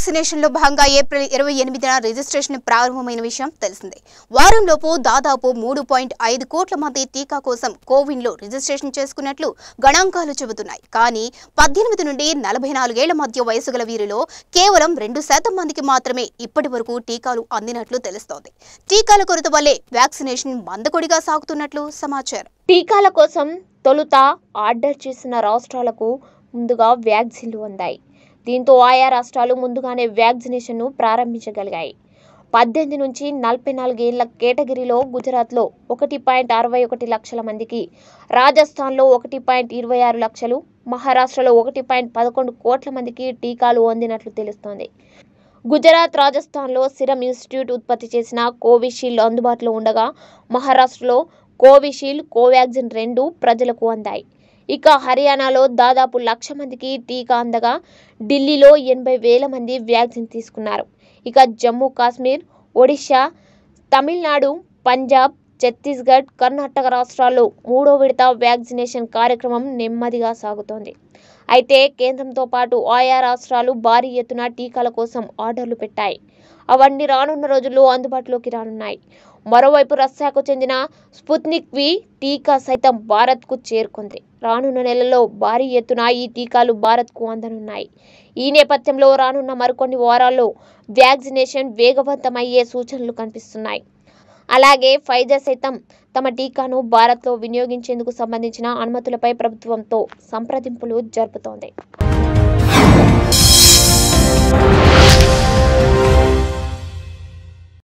vaccination లో భాగంగా April ఇరవై ఎనిమిదిన రిజిస్ట్రేషన్ ప్రారంభమైన విషయం తెలిసిందే వారంలోపు దాదాపు మూడు పాయింట్ ఐదు కోట్ల మంది టీకా కోసం కోవిన్ లో రిజిస్ట్రేషన్ చేసుకున్నట్లు గణాంకాలు చెబుతున్నాయి కానీ పద్దెనిమిది నుండి నలభై నాలుగేళ్ల మధ్య వయసు గల వీరిలో కేవలం రెండు శాతం మందికి మాత్రమే ఇప్పటి వరకు టీకాలు అందినట్లు తెలుస్తోంది టీకాల కొరత వల్లే వ్యాక్సినేషన్ మందకొడిగా సాగుతున్నట్లు సమాచారం టీకాల కోసం తొలుత ఆర్డర్ చేసిన రాష్ట్రాలకు ముందుగా వ్యాక్సిన్లు అందాయి దీంతో ఆయా రాష్ట్రాలు ముందుగానే వ్యాక్సినేషన్ను ప్రారంభించగలిగాయి పద్దెనిమిది నుంచి నలభై నాలుగేళ్ల కేటగిరీలో గుజరాత్లో ఒకటి పాయింట్ అరవై ఒకటి లక్షల మందికి రాజస్థాన్లో ఒకటి పాయింట్ ఇరవై ఆరు లక్షలు మహారాష్ట్రలో ఒకటి పాయింట్ పదకొండు కోట్ల మందికి టీకాలు అందినట్లు తెలుస్తోంది గుజరాత్ రాజస్థాన్లో సిరం ఇన్స్టిట్యూట్ ఉత్పత్తి చేసిన కోవిషీల్డ్ అందుబాటులో ఉండగా మహారాష్ట్రలో కోవిషీల్డ్ కోవాక్సిన్ రెండు ప్రజలకు అందాయి ఇక హర్యానాలో దాదాపు లక్ష మందికి టీకా అందగా ఢిల్లీలో ఎనభై వేల మంది వ్యాక్సిన్ తీసుకున్నారు ఇక జమ్మూ కాశ్మీర్ ఒడిశా తమిళనాడు పంజాబ్ ఛత్తీస్గఢ్ కర్ణాటక రాష్ట్రాల్లో మూడో విడత వ్యాక్సినేషన్ కార్యక్రమం నెమ్మదిగా సాగుతోంది అయితే కేంద్రంతో పాటు ఆయా రాష్ట్రాలు భారీ ఎత్తున టీకాల కోసం ఆర్డర్లు పెట్టాయి అవన్నీ రానున్న రోజుల్లో అందుబాటులోకి రానున్నాయి మరోవైపు రష్యాకు చెందిన స్పుత్నిక్ వి టీకా సైతం భారత్కు చేరుకుంది రానున్న నెలల్లో భారీ ఎత్తున ఈ టీకాలు భారత్కు అందనున్నాయి ఈ నేపథ్యంలో రానున్న మరికొన్ని వారాల్లో వ్యాక్సినేషన్ వేగవంతమయ్యే సూచనలు కనిపిస్తున్నాయి అలాగే ఫైజర్ సైతం తమ టీకాను భారత్లో వినియోగించేందుకు సంబంధించిన అనుమతులపై ప్రభుత్వంతో సంప్రదింపులు జరుపుతోంది